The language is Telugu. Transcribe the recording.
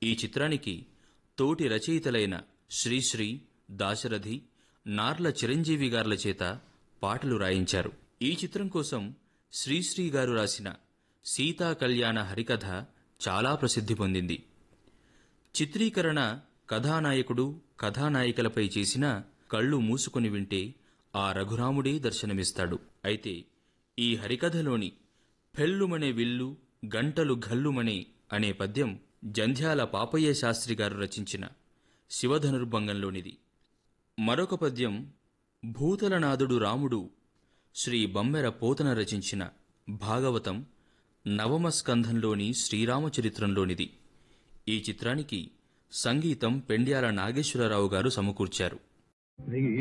ఈ చిత్రానికి తోటి రచయితలైన శ్రీశ్రీ దాశరథి నార్ల చిరంజీవి గార్ల చేత పాటలు రాయించారు ఈ చిత్రం కోసం శ్రీశ్రీ గారు రాసిన సీతా కళ్యాణ హరికథ చాలా ప్రసిద్ధి పొందింది చిత్రీకరణ కథానాయకుడు కథానాయికలపై చేసిన కళ్ళు మూసుకుని వింటే ఆ రఘురాముడే దర్శనమిస్తాడు అయితే ఈ హరికథలోని పెళ్ళుమనే విల్లు గంటలు ఘల్లుమనే అనే పద్యం జంధ్యాల పాపయ్య శాస్త్రి గారు రచించిన శివధనుర్భంగంలోనిది మరొక పద్యం భూతలనాథుడు రాముడు శ్రీ బమ్మెర పోతన రచించిన భాగవతం నవమ స్కంధంలోని శ్రీరామచరిత్రంలోనిది ఈ చిత్రానికి సంగీతం పెండ్యాల నాగేశ్వరరావు గారు సమకూర్చారు శ్రీ